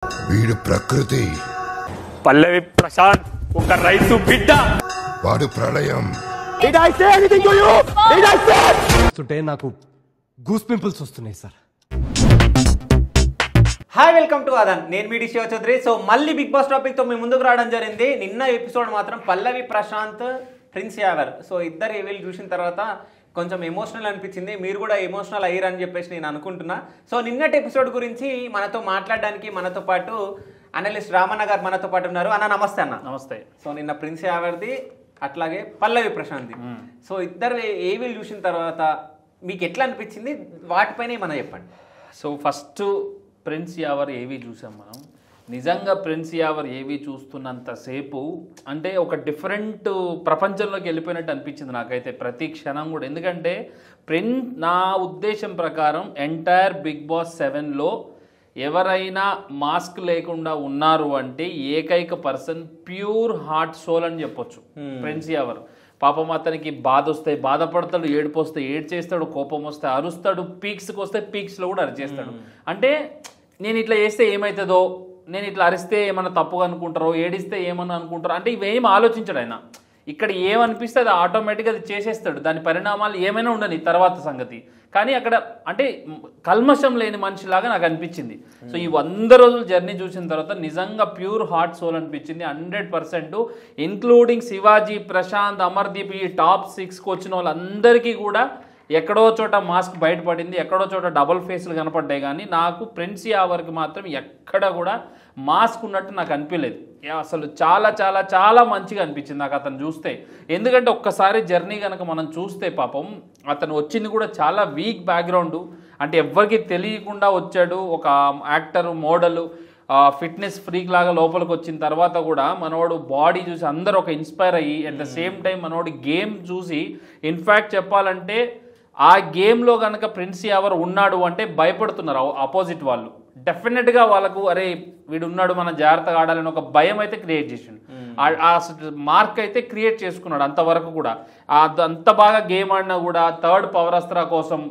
వీడు ప్రకృతి పల్లవి ప్రశాంత్ ఒక రైతు బిడ్డ వాడు ప్రళయం చూస్తుంటే నాకు గూస్ పింపుల్స్ వస్తున్నాయి సార్ హాయ్ వెల్కమ్ టు అదన్ నేను మీ శివ చౌదరి సో మళ్ళీ బిగ్ బాస్ టాపిక్ తో మీ ముందుకు రావడం జరిగింది నిన్న ఎపిసోడ్ మాత్రం పల్లవి ప్రశాంత్ ప్రిన్స్ యావర్ సో ఇద్దరు వీళ్ళు చూసిన తర్వాత కొంచెం ఎమోషనల్ అనిపించింది మీరు కూడా ఎమోషనల్ అయ్యారని చెప్పేసి నేను అనుకుంటున్నా సో నిన్నటి ఎపిసోడ్ గురించి మనతో మాట్లాడడానికి మనతో పాటు అనలిస్ట్ రామన్న గారు మనతో పాటు ఉన్నారు అన్న నమస్తే అన్న నమస్తే సో నిన్న ప్రిన్స్ యావర్ది అట్లాగే పల్లవి ప్రశాంత్ సో ఇద్దరు ఏవీలు చూసిన తర్వాత మీకు ఎట్లా అనిపించింది వాటిపైన ఏమన్నా చెప్పండి సో ఫస్ట్ ప్రిన్స్ యావర్ ఏవి చూసాం మనం నిజంగా ప్రిన్స్ యావర్ ఏవి చూస్తున్నంతసేపు అంటే ఒక డిఫరెంట్ ప్రపంచంలోకి వెళ్ళిపోయినట్టు అనిపించింది నాకైతే ప్రతి క్షణం కూడా ఎందుకంటే ప్రిన్ నా ఉద్దేశం ప్రకారం ఎంటైర్ బిగ్ బాస్ సెవెన్లో ఎవరైనా మాస్క్ లేకుండా ఉన్నారు అంటే ఏకైక పర్సన్ ప్యూర్ హార్ట్ సోల్ అని చెప్పొచ్చు ప్రిన్స్ యావర్ పాపం అతనికి బాధ వస్తే బాధపడతాడు ఏడుపు వస్తే ఏడ్చేస్తాడు కోపం వస్తే అరుస్తాడు పీక్స్కి వస్తే పీక్స్లో కూడా అరిచేస్తాడు అంటే నేను ఇట్లా చేస్తే ఏమవుతుందో నేను ఇట్లా అరిస్తే ఏమన్నా తప్పుగా అనుకుంటారో ఏడిస్తే ఏమన్నా అనుకుంటారో అంటే ఇవేం ఆలోచించడు ఆయన ఇక్కడ ఏమనిపిస్తే అది ఆటోమేటిక్గా అది చేసేస్తాడు దాని పరిణామాలు ఏమైనా ఉండని తర్వాత సంగతి కానీ అక్కడ అంటే కల్మషం లేని మనిషిలాగా నాకు అనిపించింది సో ఈ వంద రోజుల జర్నీ చూసిన తర్వాత నిజంగా ప్యూర్ హార్ట్ సోల్ అనిపించింది hundred percent including Shivaji Prashanth Amardeep ఈ టాప్ సిక్స్కి వచ్చిన వాళ్ళందరికీ కూడా ఎక్కడో చోట మాస్క్ బయటపడింది ఎక్కడో చోట డబుల్ ఫేస్లు కనపడ్డాయి కానీ నాకు ప్రిన్స్ యావర్కి మాత్రం ఎక్కడ కూడా మాస్క్ ఉన్నట్టు నాకు అనిపించలేదు యా, అసలు చాలా చాలా చాలా మంచిగా అనిపించింది నాకు అతను చూస్తే ఎందుకంటే ఒక్కసారి జర్నీ కనుక మనం చూస్తే పాపం అతను వచ్చింది కూడా చాలా వీక్ బ్యాక్గ్రౌండ్ అంటే ఎవ్వరికి తెలియకుండా వచ్చాడు ఒక యాక్టర్ మోడల్ ఫిట్నెస్ ఫ్రీక్ లాగా లోపలికి వచ్చిన తర్వాత కూడా మనోడు బాడీ చూసి అందరూ ఒక ఇన్స్పైర్ అయ్యి అట్ ద సేమ్ టైం మనోడు గేమ్ చూసి ఇన్ఫ్యాక్ట్ చెప్పాలంటే ఆ గేమ్లో కనుక ప్రిన్స్ యావర్ ఉన్నాడు అంటే భయపడుతున్నారు ఆపోజిట్ వాళ్ళు డెఫినెట్గా వాళ్ళకు అరే వీడు ఉన్నాడు మనం జాగ్రత్తగా ఆడాలని ఒక భయం అయితే క్రియేట్ చేసిండు ఆ- ఆ మార్క్ అయితే క్రియేట్ చేసుకున్నాడు అంతవరకు కూడా ఆ- అంత బాగా గేమ్ ఆడినా కూడా థర్డ్ పవరస్త్ర కోసం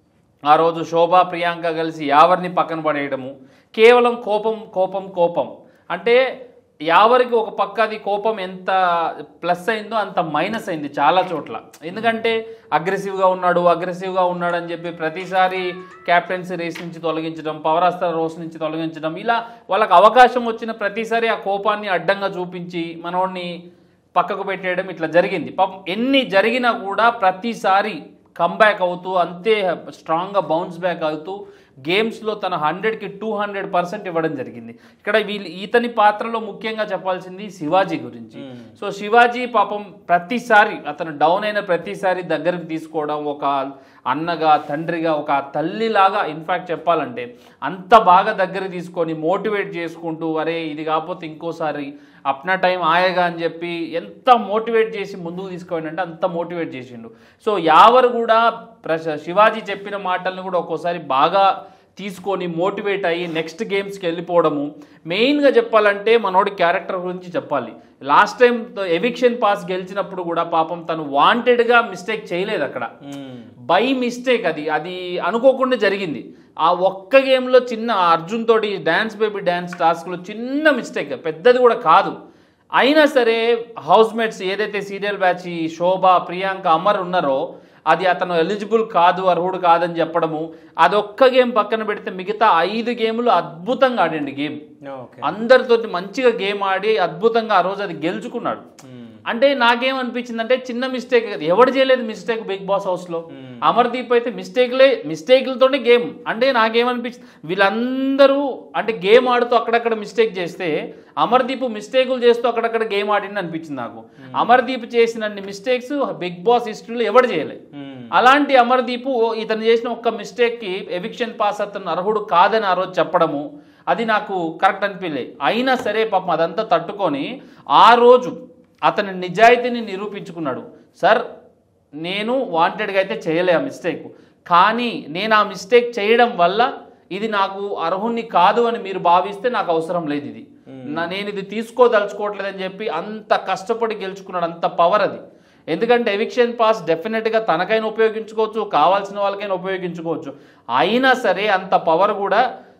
ఆ రోజు శోభా ప్రియాంక కలిసి యావర్ని పక్కన పడేయడము కేవలం కోపం కోపం కోపం అంటే యావరికి ఒక పక్క అది కోపం ఎంత ప్లస్ అయిందో అంత మైనస్ అయింది చాలా చోట్ల ఎందుకంటే అగ్రెసివ్గా ఉన్నాడు అగ్రెసివ్గా ఉన్నాడు అని చెప్పి ప్రతిసారి క్యాప్టెన్సీ రేస్ నుంచి తొలగించడం పవరాస్త్ర రోస్ నుంచి తొలగించడం ఇలా వాళ్ళకి అవకాశం వచ్చిన ప్రతిసారి ఆ కోపాన్ని అడ్డంగా చూపించి మనోడిని పక్కకు పెట్టేయడం ఇట్లా జరిగింది పాపం ఎన్ని జరిగినా కూడా ప్రతిసారి కంబ్యాక్ అవుతూ అంతే స్ట్రాంగ్గా బౌన్స్ బ్యాక్ అవుతూ గేమ్స్లో తన హండ్రెడ్కి టూ హండ్రెడ్ పర్సెంట్ ఇవ్వడం జరిగింది ఇక్కడ వీళ్ళు ఇతని పాత్రలో ముఖ్యంగా చెప్పాల్సింది శివాజీ గురించి సో శివాజీ పాపం ప్రతిసారి అతను డౌన్ అయిన ప్రతిసారి దగ్గరకు తీసుకోవడం ఒక అన్నగా తండ్రిగా ఒక తల్లిలాగా ఇన్ఫ్యాక్ట్ చెప్పాలంటే అంత బాగా దగ్గర తీసుకొని మోటివేట్ చేసుకుంటూ అరే ఇది కాకపోతే ఇంకోసారి అప్నా టైం ఆయగా అని చెప్పి ఎంత మోటివేట్ చేసి ముందుకు తీసుకోవాలంటే అంత మోటివేట్ చేసిండు సో యావరు కూడా ప్రశ శివాజీ చెప్పిన మాటలను కూడా ఒక్కోసారి బాగా తీసుకొని మోటివేట్ అయ్యి నెక్స్ట్ గేమ్స్కి వెళ్ళిపోవడము మెయిన్గా చెప్పాలంటే మనోడి క్యారెక్టర్ గురించి చెప్పాలి లాస్ట్ టైం ఎవిక్షన్ పాస్ గెలిచినప్పుడు కూడా పాపం తను వాంటెడ్గా మిస్టేక్ చేయలేదు అక్కడ బై మిస్టేక్ అది అది అనుకోకుండా జరిగింది ఆ ఒక్క గేమ్లో చిన్న అర్జున్ తోటి డ్యాన్స్ బేబీ డ్యాన్స్ టాస్క్లో చిన్న మిస్టేక్ పెద్దది కూడా కాదు అయినా సరే హౌస్ మేట్స్ ఏదైతే సీరియల్ బ్యాచ్ ఈ శోభ ప్రియాంక అమర్ ఉన్నారో అది అతను ఎలిజిబుల్ కాదు అర్హుడు కాదని చెప్పడము అదొక్క గేమ్ పక్కన పెడితే మిగతా ఐదు గేములు అద్భుతంగా ఆడండి గేమ్ ఓకే అందరితోటి మంచిగా గేమ్ ఆడి అద్భుతంగా ఆ రోజు అది గెలుచుకున్నాడు అంటే నాకేమనిపించింది అంటే చిన్న మిస్టేక్ ఎవడు చేయలేదు మిస్టేక్ బిగ్ బాస్ హౌస్ లో అమర్దీప్ అయితే మిస్టేక్లే మిస్టేక్లతోనే గేమ్ అంటే నాకేమనిపించింది వీళ్ళందరూ అంటే గేమ్ ఆడుతూ అక్కడక్కడ మిస్టేక్ చేస్తే అమర్దీప్ మిస్టేకులు చేస్తూ అక్కడక్కడ గేమ్ ఆడింది అనిపించింది నాకు అమర్దీప్ చేసినన్ని మిస్టేక్స్ బిగ్ బాస్ హిస్టరీలో ఎవడు చేయలేదు అలాంటి అమర్దీప్ ఇతను చేసిన ఒక్క మిస్టేక్ కి ఎవిక్షన్ పాస్ అతను అర్హుడు కాదని ఆ రోజు చెప్పడము అది నాకు కరెక్ట్ అనిపించలే అయినా సరే పాపం అదంతా తట్టుకొని ఆ రోజు అతని నిజాయితీని నిరూపించుకున్నాడు సార్ నేను వాంటెడ్గా అయితే చేయలే ఆ మిస్టేక్ కానీ నేను ఆ మిస్టేక్ చేయడం వల్ల ఇది నాకు అర్హుణ్ణి కాదు అని మీరు భావిస్తే నాకు అవసరం లేదు ఇది నా- నేను ఇది తీసుకోదలుచుకోవట్లేదని చెప్పి అంత కష్టపడి గెలుచుకున్నాడు అంత పవర్ అది ఎందుకంటే ఎవిక్షన్ పాస్ డెఫినెట్గా తనకైనా ఉపయోగించుకోవచ్చు కావాల్సిన వాళ్ళకైనా ఉపయోగించుకోవచ్చు అయినా సరే అంత పవర్ కూడా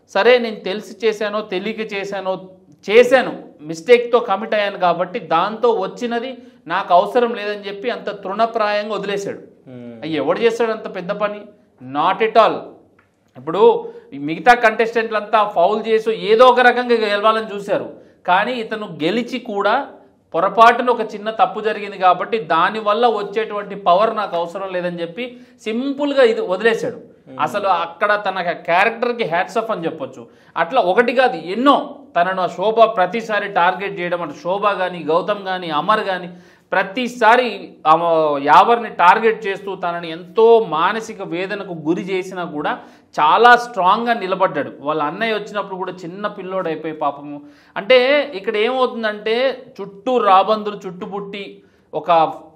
సరే నేను తెలిసి చేశానో తెలియక చేశానో చేశాను మిస్టేక్తో కమిట్ అయ్యాను కాబట్టి దాంతో వచ్చినది నాకు అవసరం లేదని చెప్పి అంత తృణప్రాయంగా వదిలేశాడు అయ్యి ఎవడు చేస్తాడు అంత పెద్ద పని నాట్ ఎట్ ఆల్ ఇప్పుడు ఈ మిగతా కంటెస్టెంట్లంతా ఫౌల్ చేసి ఏదో ఒక రకంగా గెలవాలని చూశారు కానీ ఇతను గెలిచి కూడా పొరపాటున ఒక చిన్న తప్పు జరిగింది కాబట్టి దానివల్ల వచ్చేటువంటి పవర్ నాకు అవసరం లేదని చెప్పి సింపుల్గా ఇది వదిలేశాడు అసలు అక్కడ తన క్యారెక్టర్కి హ్యాట్స్ ఆఫ్ అని చెప్పొచ్చు అట్లా ఒకటి కాదు ఎన్నో తనను ఆ శోభ ప్రతిసారి టార్గెట్ చేయడం అంటే శోభ కానీ గౌతమ్ కానీ అమర్ కానీ ప్రతిసారి ఆమె యావర్ని టార్గెట్ చేస్తూ తనని ఎంతో మానసిక వేదనకు గురి చేసినా కూడా చాలా స్ట్రాంగ్గా నిలబడ్డాడు వాళ్ళ అన్నయ్య వచ్చినప్పుడు కూడా చిన్న పిల్లోడు అయిపోయి పాపము అంటే ఇక్కడ ఏమవుతుందంటే చుట్టూ రాబందులు చుట్టుపుట్టి ఒక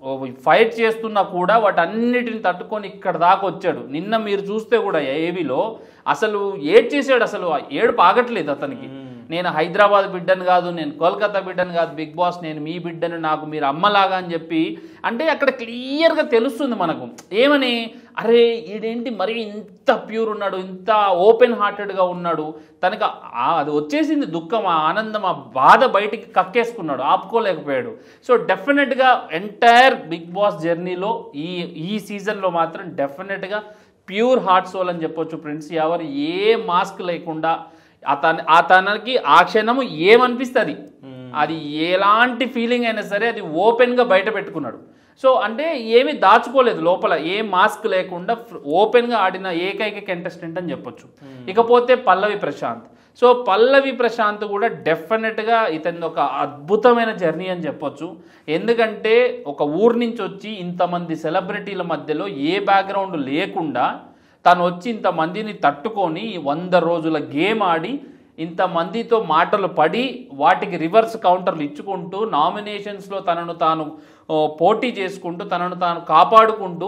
ఫైట్ చేస్తున్నా కూడా వాటన్నిటిని తట్టుకొని ఇక్కడ దాకా వచ్చాడు నిన్న మీరు చూస్తే కూడా ఏవిలో అసలు ఏడ్ చేసాడు అసలు ఆ ఏడుపు ఆగట్లేదు అతనికి నేను హైదరాబాద్ బిడ్డను కాదు నేను కోల్కతా బిడ్డను కాదు బిగ్ బాస్ నేను మీ బిడ్డను నాకు మీరు అమ్మలాగా అని చెప్పి అంటే అక్కడ క్లియర్గా తెలుస్తుంది మనకు ఏమని అరే ఈడేంటి మరి ఇంత ప్యూర్ ఉన్నాడు ఇంత ఓపెన్ హార్టెడ్గా ఉన్నాడు తనకు ఆ- అది వచ్చేసింది దుఃఖం ఆ ఆనందం ఆ బాధ బయటికి కక్కేసుకున్నాడు ఆపుకోలేకపోయాడు సో డెఫినెట్గా ఎంటైర్ బిగ్ బాస్ జర్నీలో ఈ ఈ సీజన్లో మాత్రం డెఫినెట్గా ప్యూర్ హార్ట్ సోల్ అని చెప్పొచ్చు ప్రిన్స్ యావర్ ఏ మాస్క్ లేకుండా అతని అతనికి ఆ క్షణము ఏమనిపిస్తుంది అది ఎలాంటి ఫీలింగ్ అయినా సరే అది ఓపెన్గా బయట పెట్టుకున్నాడు సో అంటే ఏమీ దాచుకోలేదు లోపల ఏ మాస్క్ లేకుండా ఓపెన్గా ఆడిన ఏకైక కంటెస్టెంట్ అని చెప్పొచ్చు ఇకపోతే పల్లవి ప్రశాంత్ సో పల్లవి ప్రశాంత్ కూడా డెఫినెట్గా ఇతని ఒక అద్భుతమైన జర్నీ అని చెప్పొచ్చు ఎందుకంటే ఒక ఊరు నుంచి వచ్చి ఇంతమంది సెలబ్రిటీల మధ్యలో ఏ బ్యాక్గ్రౌండ్ లేకుండా తను వచ్చి ఇంతమందిని తట్టుకొని వంద రోజుల గేమ్ ఆడి ఇంతమందితో మాటలు పడి వాటికి రివర్స్ కౌంటర్లు ఇచ్చుకుంటూ నామినేషన్స్లో తనను తాను ఓ, పోటీ చేసుకుంటూ తనను తాను కాపాడుకుంటూ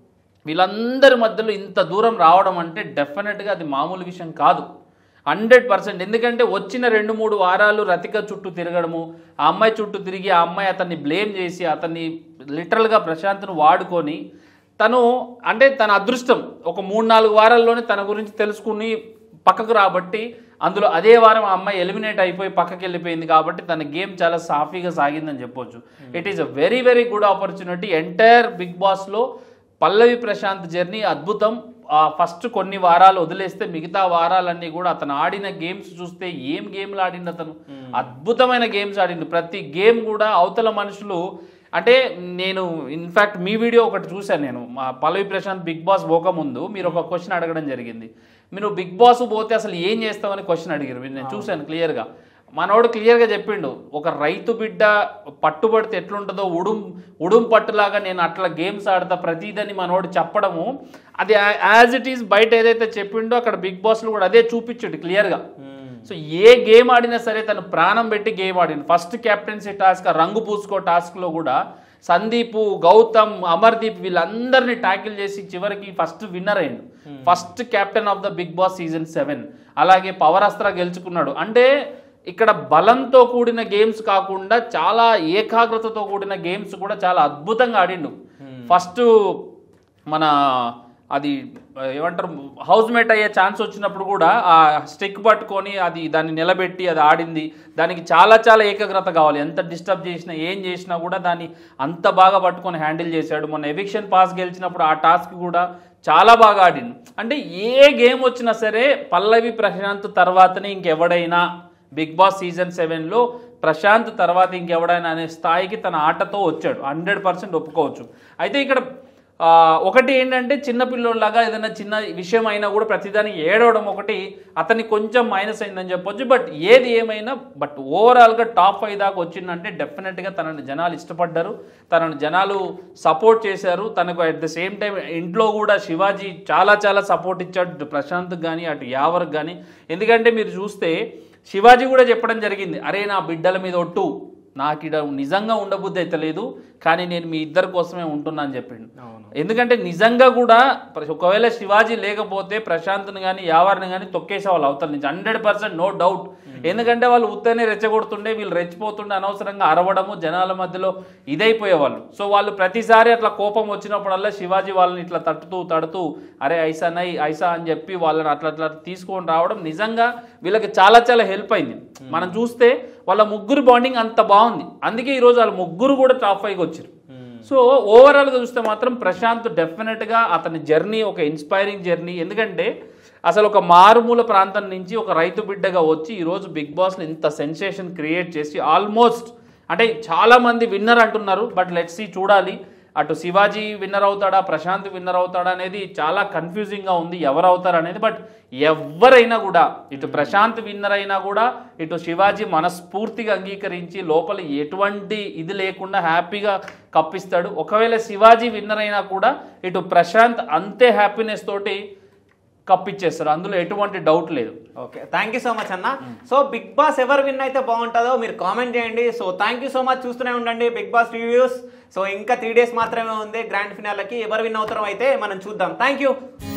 వీళ్ళందరి మధ్యలో ఇంత దూరం రావడం అంటే డెఫినెట్గా అది మామూలు విషయం కాదు హండ్రెడ్ పర్సెంట్ ఎందుకంటే వచ్చిన రెండు మూడు వారాలు రతిక చుట్టూ తిరగడము ఆ అమ్మాయి చుట్టూ తిరిగి ఆ అమ్మాయి అతన్ని బ్లేమ్ చేసి అతన్ని లిటరల్గా ప్రశాంత్ను వాడుకొని తను అంటే తన అదృష్టం ఒక మూడు నాలుగు వారాల్లోనే తన గురించి తెలుసుకుని పక్కకు రాబట్టి అందులో అదే వారం ఆ అమ్మాయి ఎలిమినేట్ అయిపోయి పక్కకి వెళ్ళిపోయింది కాబట్టి తన గేమ్ చాలా సాఫీగా సాగిందని చెప్పొచ్చు it is a very very good opportunity entire Bigg బాస్లో పల్లవి ప్రశాంత్ జర్నీ అద్భుతం ఫస్ట్ కొన్ని వారాలు వదిలేస్తే మిగతా వారాలన్నీ కూడా అతను ఆడిన గేమ్స్ చూస్తే ఏం గేమ్లు ఆడిండు అతను అద్భుతమైన గేమ్స్ ఆడిండు ప్రతి గేమ్ కూడా అవతల మనుషులు అంటే నేను ఇన్ఫ్యాక్ట్ మీ వీడియో ఒకటి చూశాను నేను మా పల్లవి ప్రశాంత్ బిగ్ బాస్ పోకముందు మీరు ఒక క్వశ్చన్ అడగడం జరిగింది మీరు బిగ్ బాస్ పోతే అసలు ఏం చేస్తామని క్వశ్చన్ అడిగారు మీరు నేను చూశాను క్లియర్గా మనోడు క్లియర్గా చెప్పిండు ఒక రైతు బిడ్డ పట్టుబడితే ఎట్లుంటుందో ఉడుం ఉడుం పట్టులాగా నేను అట్లా గేమ్స్ ఆడతా ప్రతిదని మనోడు చెప్పడము అది యాజ్ ఇట్ ఈస్ బయట ఏదైతే చెప్పిండో అక్కడ బిగ్ బాస్లో కూడా అదే చూపించాడు క్లియర్గా సో ఏ గేమ్ ఆడినా సరే తను ప్రాణం పెట్టి గేమ్ ఆడింది ఫస్ట్ కెప్టెన్సీ టాస్క్ ఆ రంగు పూసుకో టాస్క్లో కూడా సందీప్ గౌతమ్ అమర్దీప్ వీళ్ళందరినీ ట్యాకిల్ చేసి చివరికి ఫస్ట్ విన్నర్ అయ్యిండు first captain of the Bigg Boss season seven అలాగే పవర్ అస్త్ర గెలుచుకున్నాడు అంటే ఇక్కడ బలంతో కూడిన గేమ్స్ కాకుండా చాలా ఏకాగ్రతతో కూడిన గేమ్స్ కూడా చాలా అద్భుతంగా ఆడిండు ఫస్ట్ మన అది ఆ, ఏమంటారు హౌస్ మేట్ అయ్యే ఛాన్స్ వచ్చినప్పుడు కూడా ఆ స్టిక్ పట్టుకొని అది దాన్ని నిలబెట్టి అది ఆడింది దానికి చాలా చాలా ఏకాగ్రత కావాలి ఎంత డిస్టర్బ్ చేసినా ఏం చేసినా కూడా దాన్ని అంత బాగా పట్టుకొని హ్యాండిల్ చేశాడు మొన్న ఎవిక్షన్ పాస్ గెలిచినప్పుడు ఆ టాస్క్ కూడా చాలా బాగా ఆడిండు అంటే ఏ గేమ్ వచ్చినా సరే పల్లవి ప్రశాంత్ తర్వాతనే ఇంకెవడైనా బిగ్ బాస్ సీజన్ సెవెన్లో ప్రశాంత్ తర్వాత ఇంకెవడైనా అనే స్థాయికి తన ఆటతో వచ్చాడు హండ్రెడ్ పర్సెంట్ ఒప్పుకోవచ్చు అయితే ఇక్కడ ఆ, ఒకటి ఏంటంటే చిన్న పిల్లోళ్ళలాగా ఏదైనా చిన్న విషయం అయినా కూడా ప్రతిదానికి ఏడవడం ఒకటి అతనికి కొంచెం మైనస్ అయిందని చెప్పొచ్చు బట్ ఏది ఏమైనా బట్ ఓవరాల్గా టాప్ ఫైవ్ దాకా వచ్చిందంటే డెఫినెట్గా తనని జనాలు ఇష్టపడ్డారు తనని జనాలు సపోర్ట్ చేశారు తనకు అట్ ద సేమ్ టైం ఇంట్లో కూడా శివాజీ చాలా చాలా సపోర్ట్ ఇచ్చాడు ప్రశాంత్ కానీ అటు యావర్కి కానీ ఎందుకంటే మీరు చూస్తే శివాజీ కూడా చెప్పడం జరిగింది అరే నా బిడ్డల మీద ఒట్టు నాకు ఇక్కడ నిజంగా ఉండబుద్ధి అయితే లేదు కానీ నేను మీ ఇద్దరి కోసమే ఉంటున్నా అని చెప్పిండు ఎందుకంటే నిజంగా కూడా ప్ర- ఒకవేళ శివాజీ లేకపోతే ప్రశాంత్ని కానీ యావర్ని కానీ తొక్కేసే వాళ్ళు అవతల నుంచి హండ్రెడ్ పర్సెంట్ నో డౌట్ ఎందుకంటే వాళ్ళు ఉత్తనే రెచ్చగొడుతుండే వీళ్ళు రెచ్చిపోతుండే అనవసరంగా అరవడము జనాల మధ్యలో ఇదైపోయేవాళ్ళు సో వాళ్ళు ప్రతిసారి అట్లా కోపం వచ్చినప్పుడల్లా శివాజీ వాళ్ళని ఇట్లా తట్టుతూ తడుతూ అరే ఐసా నై ఐసా అని చెప్పి వాళ్ళని అట్లా అట్లా తీసుకొని రావడం నిజంగా వీళ్ళకి చాలా చాలా హెల్ప్ అయింది మనం చూస్తే వాళ్ళ ముగ్గురు బాండింగ్ అంత బాగుంది అందుకే ఈరోజు వాళ్ళ ముగ్గురు కూడా టాప్ ఫైవ్కి వచ్చారు సో ఓవరాల్గా చూస్తే మాత్రం ప్రశాంత్ డెఫినెట్గా అతని జర్నీ ఒక ఇన్స్పైరింగ్ జర్నీ ఎందుకంటే అసలు ఒక మారుమూల ప్రాంతం నుంచి ఒక రైతు బిడ్డగా వచ్చి ఈరోజు బిగ్ బాస్ని ఇంత సెన్సేషన్ క్రియేట్ చేసి ఆల్మోస్ట్ అంటే చాలామంది విన్నర్ అంటున్నారు బట్ లెట్స్ సీ చూడాలి అటు శివాజీ విన్నర్ అవుతాడా ప్రశాంత్ విన్నర్ అవుతాడా అనేది చాలా కన్ఫ్యూజింగ్గా ఉంది ఎవరు అవుతారు అనేది బట్ ఎవరైనా కూడా ఇటు ప్రశాంత్ విన్నర్ అయినా కూడా ఇటు శివాజీ మనస్ఫూర్తిగా అంగీకరించి లోపల ఎటువంటి ఇది లేకుండా హ్యాపీగా కప్పిస్తాడు ఒకవేళ శివాజీ విన్నర్ అయినా కూడా ఇటు ప్రశాంత్ అంతే హ్యాపీనెస్ తోటి కప్పిచ్చేస్తారు అందులో ఎటువంటి డౌట్ లేదు okay thank you so much అన్న సో బిగ్ బాస్ ఎవరు విన్ అయితే బాగుంటుందో మీరు కామెంట్ చేయండి so thank you so much చూస్తూనే ఉండండి బిగ్ బాస్ రివ్యూస్ సో ఇంకా త్రీ డేస్ మాత్రమే ఉంది గ్రాండ్ ఫినాలకి ఎవరు విన్ అవుతారో అయితే మనం చూద్దాం థ్యాంక్ యూ